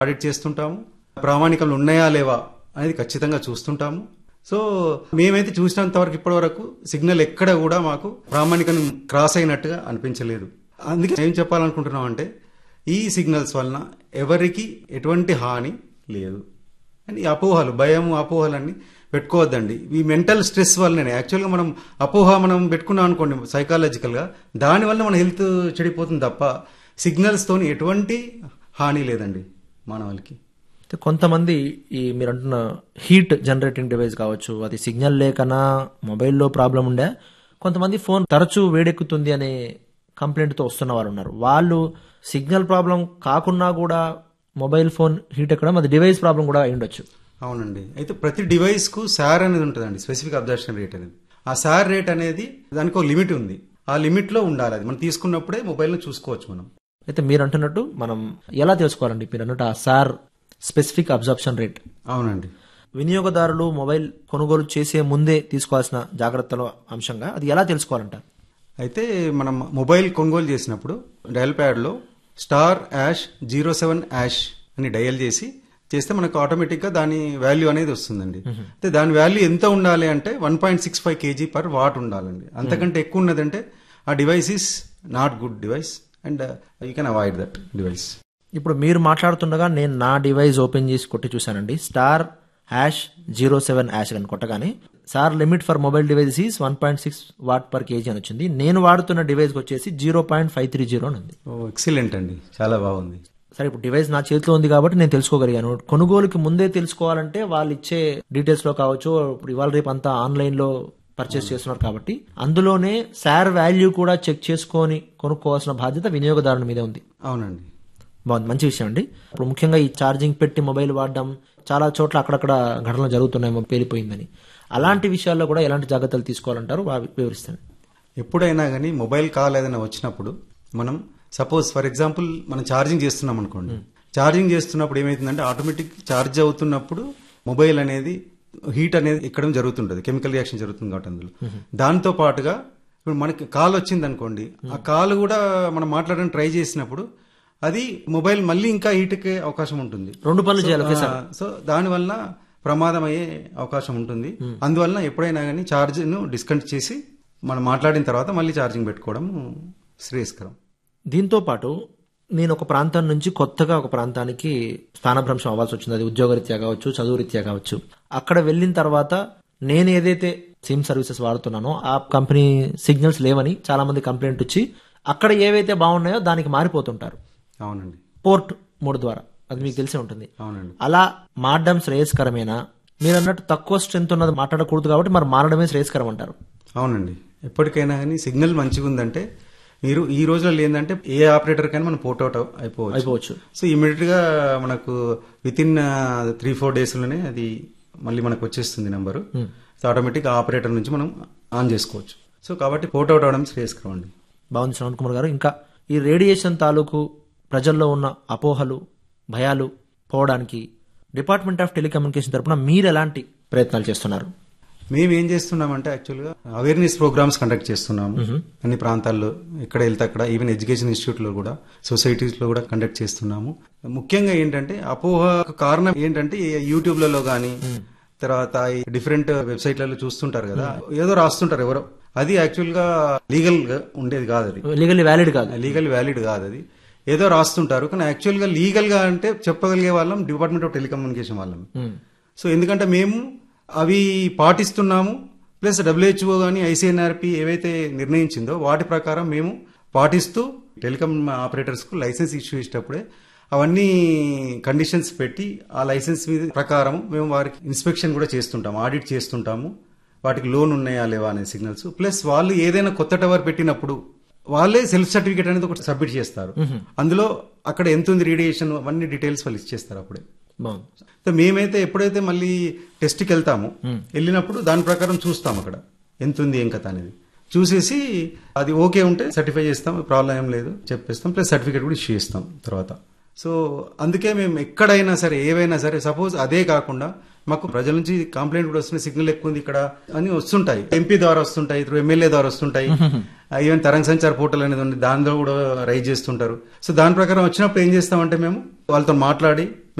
Audit చేస్తుంటాము ప్రామాణికలు ఉన్నాయా లేవా అనేది ఖచ్చితంగా చూస్తుంటాము సో మేమైతే చూసినంత వరకు ఇప్పటి వరకు సిగ్నల్ ఎక్కడ కూడా మాకు ప్రామాణికం క్రాస్ అయినట్టుగా అనిపించలేదు అందుకే ఏం చెప్పాలనుకుంటున్నాం అంటే ఈ సిగ్నల్స్ వలన ఎవరికి ఎటువంటి హాని లేదు అని ఈ అపోహలు భయం అపోహలన్నీ పెట్టుకోవద్దండి ఈ మెంటల్ స్ట్రెస్ వల్లనే యాక్చువల్గా మనం అపోహ మనం పెట్టుకున్నాం అనుకోండి సైకాలజికల్గా దానివల్ల మన హెల్త్ చెడిపోతుంది తప్ప సిగ్నల్స్తోని ఎటువంటి హాని లేదండి మానవాళికి అయితే కొంతమంది ఈ మీరు అంటున్న హీట్ జనరేటింగ్ డివైస్ కావచ్చు అది సిగ్నల్ లేకనా మొబైల్లో ప్రాబ్లం ఉండే కొంతమంది ఫోన్ తరచూ వేడెక్కుతుంది అనే కంప్లైంట్తో వస్తున్న వారు ఉన్నారు వాళ్ళు సిగ్నల్ ప్రాబ్లం కాకున్నా కూడా మొబైల్ ఫోన్ హీట్ ఎక్కడం అది డివైస్ ప్రాబ్లం కూడా అయి ఉండొచ్చు అవునండి అయితే ప్రతి డివైస్ కు సార్ అనేది ఉంటుందండి స్పెసిఫిక్ అబ్జర్షన్ రేట్ అనేది ఆ సార్ రేట్ అనేది దానికి ఒక లిమిట్ ఉంది ఆ లిమిట్ లో ఉండాలి అది మనం తీసుకున్నప్పుడే మొబైల్ ను చూసుకోవచ్చు మనం అయితే మీరు అంటున్నట్టు మనం ఎలా తెలుసుకోవాలండి మీరు అన్నట్టు ఆ సార్ స్పెసిఫిక్ అబ్జర్ప్షన్ రేట్ అవునండి వినియోగదారులు మొబైల్ కొనుగోలు చేసే ముందే తీసుకోవాల్సిన జాగ్రత్తల అంశంగా అది ఎలా తెలుసుకోవాలంటారు అయితే మనం మొబైల్ కొనుగోలు చేసినప్పుడు డయల్ ప్యాడ్ లో star hash zero seven hash అని డయల్ చేసి చేస్తే మనకు ఆటోమేటిక్ గా దాని వాల్యూ అనేది వస్తుందండి అయితే దాని వాల్యూ ఎంత ఉండాలి అంటే one point six five KG per watt ఉండాలండి అంతకంటే ఎక్కువ ఉన్నదంటే ఆ device is not good device and you can avoid that device ఇప్పుడు మీరు మాట్లాడుతుండగా నేను నా డివైస్ ఓపెన్ చేసి కొట్టి చూశానండి star hash zero seven hash అని కొట్టగానే sir limit for mobile device is one point six watt per KG అని వచ్చింది నేను వాడుతున్న డివైస్కి వచ్చేసి zero point five three zero అని ఉంది ఓ ఎక్సలెంట్ అండి చాలా బాగుంది సరే ఇప్పుడు డివైస్ నా చేతిలో ఉంది కాబట్టి నేను తెలుసుకోగలిగాను కొనుగోలుకి ముందే తెలుసుకోవాలంటే వాళ్ళు ఇచ్చే డీటెయిల్స్ లో కావచ్చు ఇప్పుడు ఇవాళ రేపు అంతా ఆన్లైన్ లో పర్చేస్ చేస్తున్నారు కాబట్టి అందులోనే సార్ వాల్యూ కూడా చెక్ చేసుకొని కొనుక్కోవాల్సిన బాధ్యత వినియోగదారుని మీదే ఉంది అవునండి బాగుంది మంచి విషయం అండి ఇప్పుడు ముఖ్యంగా ఈ ఛార్జింగ్ పెట్టి మొబైల్ వాడడం చాలా చోట్ల అక్కడక్కడ ఘటనలు జరుగుతున్నాయి మొ- పేలిపోయిందని అలాంటి విషయాల్లో కూడా ఎలాంటి జాగ్రత్తలు తీసుకోవాలంటారు వా- వివరిస్తాను ఎప్పుడైనా కానీ మొబైల్ కాల్ ఏదైనా వచ్చినప్పుడు మనం సపోజ్ ఫర్ ఎగ్జాంపుల్ మనం ఛార్జింగ్ చేస్తున్నాం అనుకోండి ఛార్జింగ్ చేస్తున్నప్పుడు ఏమైతుందంటే ఆటోమేటిక్ ఛార్జ్ అవుతున్నప్పుడు మొబైల్ అనేది హీట్ అనేది ఎక్కడం జరుగుతుంటది కెమికల్ రియాక్షన్ జరుగుతుంది కాబట్టి అందులో దాంతో పాటుగా ఇప్పుడు మనకి కాల్ వచ్చింది అనుకోండి ఆ కాల్ కూడా మనం మాట్లాడడానికి ట్రై చేసినప్పుడు అది మొబైల్ మళ్ళీ ఇంకా హీట్ ఎక్కే అవకాశం ఉంటుంది రెండు పనులు చేయాలి ఒకేసారి ఆ, సో దానివల్ల ప్రమాదం అయ్యే అవకాశం ఉంటుంది అందువలన ఎప్పుడైనా కానీ ఛార్జ్ ను డిస్కనెక్ట్ చేసి మనం మాట్లాడిన తర్వాత మళ్ళీ ఛార్జింగ్ పెట్టుకోవడం శ్రేయస్కరం దీంతో పాటు నేను ఒక ప్రాంతం నుంచి కొత్తగా ఒక ప్రాంతానికి స్థానభ్రంశం అవ్వాల్సి వచ్చింది అది ఉద్యోగరీత్యా కావచ్చు చదువు రీత్యా కావచ్చు అక్కడ వెళ్ళిన తర్వాత నేను ఏదైతే సిమ్ సర్వీసెస్ వాడుతున్నానో ఆ కంపెనీ సిగ్నల్స్ లేవని చాలా మంది కంప్లైంట్ వచ్చి అక్కడ ఏవైతే బాగున్నాయో దానికి మారిపోతుంటారు అవునండి పోర్ట్ మోడ్ ద్వారా అది మీకు తెలిసే ఉంటుంది అవునండి అలా మారడం శ్రేయస్కరమేనా మీరు అన్నట్టు తక్కువ స్ట్రెంత్ ఉన్నది మాట్లాడకూడదు కాబట్టి మరి మారడమే శ్రేయస్కరం అంటారు అవునండి ఎప్పటికైనా కానీ సిగ్నల్ మంచిగా ఉందంటే మీరు ఈ రోజుల్లో ఏంటంటే ఏ ఆపరేటర్ కైనా మనం పోర్ట్ అవుట్ అయిపోవచ్చు అయిపోవచ్చు సో ఇమీడియట్ గా మనకు within three four days లోనే అది మళ్ళీ మనకు వచ్చేస్తుంది నెంబరు సో ఆటోమేటిక్ ఆపరేటర్ నుంచి మనం ఆన్ చేసుకోవచ్చు సో కాబట్టి పోర్ట్ అవుట్ అవడం శ్రేయస్కరం అండి బాగుంది శ్రవణ్ కుమార్ గారు ఇంకా ఈ రేడియేషన్ తాలూకు ప్రజల్లో ఉన్న అపోహలు భయాలు పోవడానికి డిపార్ట్మెంట్ ఆఫ్ టెలికమ్యూనికేషన్ తరపున మీరు ఎలాంటి ప్రయత్నాలు చేస్తున్నారు మేము ఏం చేస్తున్నామంటే యాక్చువల్గా అవేర్నెస్ ప్రోగ్రామ్స్ కండక్ట్ చేస్తున్నాము అన్ని ప్రాంతాల్లో ఎక్కడ వెళ్తే అక్కడ ఈవెన్ ఎడ్యుకేషన్ ఇన్స్టిట్యూట్ లో కూడా సొసైటీస్ లో కూడా కండక్ట్ చేస్తున్నాము ముఖ్యంగా ఏంటంటే అపోహ కారణం ఏంటంటే యూట్యూబ్ లలో కానీ తర్వాత ఈ డిఫరెంట్ వెబ్సైట్లలో చూస్తుంటారు కదా ఏదో రాస్తుంటారు ఎవరో అది యాక్చువల్ గా లీగల్ గా ఉండేది కాదు అది లీగల్లీ వ్యాలిడ్ కాదు లీగల్ వ్యాలిడ్ కాదు అది ఏదో రాస్తుంటారు కానీ యాక్చువల్ గా లీగల్ గా అంటే చెప్పగలిగే వాళ్ళం డిపార్ట్మెంట్ ఆఫ్ టెలికమ్యూనికేషన్ వాళ్ళం ఉమ్. సో ఎందుకంటే మేము అవి పాటిస్తున్నాము ప్లస్ డబ్ల్యూహెచ్ఓ కానీ ఐసీఎన్ఆర్పి ఏవైతే నిర్ణయించిందో వాటి ప్రకారం మేము పాటిస్తూ టెలికాం ఆపరేటర్స్ కు లైసెన్స్ ఇష్యూ చేసేటప్పుడే అవన్నీ కండిషన్స్ పెట్టి ఆ లైసెన్స్ మీద ప్రకారం మేము వారికి ఇన్స్పెక్షన్ కూడా చేస్తుంటాము ఆడిట్ చేస్తుంటాము వాటికి లోన్ ఉన్నాయా లేవా అనే సిగ్నల్స్ ప్లస్ వాళ్ళు ఏదైనా కొత్త టవర్ పెట్టినప్పుడు వాళ్ళే సెల్ఫ్ సర్టిఫికేట్ అనేది ఒకటి సబ్మిట్ చేస్తారు అందులో అక్కడ ఎంత ఉంది రేడియేషన్ అవన్నీ డీటెయిల్స్ వాళ్ళు ఇచ్చేస్తారు అప్పుడే బాగుంది సో మేమైతే ఎప్పుడైతే మళ్ళీ టెస్ట్కి వెళ్తామో వెళ్ళినప్పుడు దాని ప్రకారం చూస్తాం అక్కడ ఎంత ఉంది ఏం కథ అనేది చూసేసి అది ఓకే ఉంటే సర్టిఫై చేస్తాం ప్రాబ్లం ఏం లేదు చెప్పేస్తాం ప్లస్ సర్టిఫికేట్ కూడా ఇష్యూ చేస్తాం తర్వాత సో అందుకే మేము ఎక్కడైనా సరే ఏవైనా సరే సపోజ్ అదే కాకుండా మాకు ప్రజల నుంచి కంప్లైంట్ కూడా వస్తుంది సిగ్నల్ ఎక్కువ ఉంది ఇక్కడ అని వస్తుంటాయి ఎంపీ ద్వారా వస్తుంటాయి త్రూ ఎమ్మెల్యే ద్వారా వస్తుంటాయి ఈవెన్ తరంగ సంచార్ పోర్టల్ అనేది ఉంది దానిలో కూడా రైజ్ చేస్తుంటారు సో దాని ప్రకారం వచ్చినప్పుడు ఏం చేస్తామంటే మేము వాళ్ళతో మాట్లాడి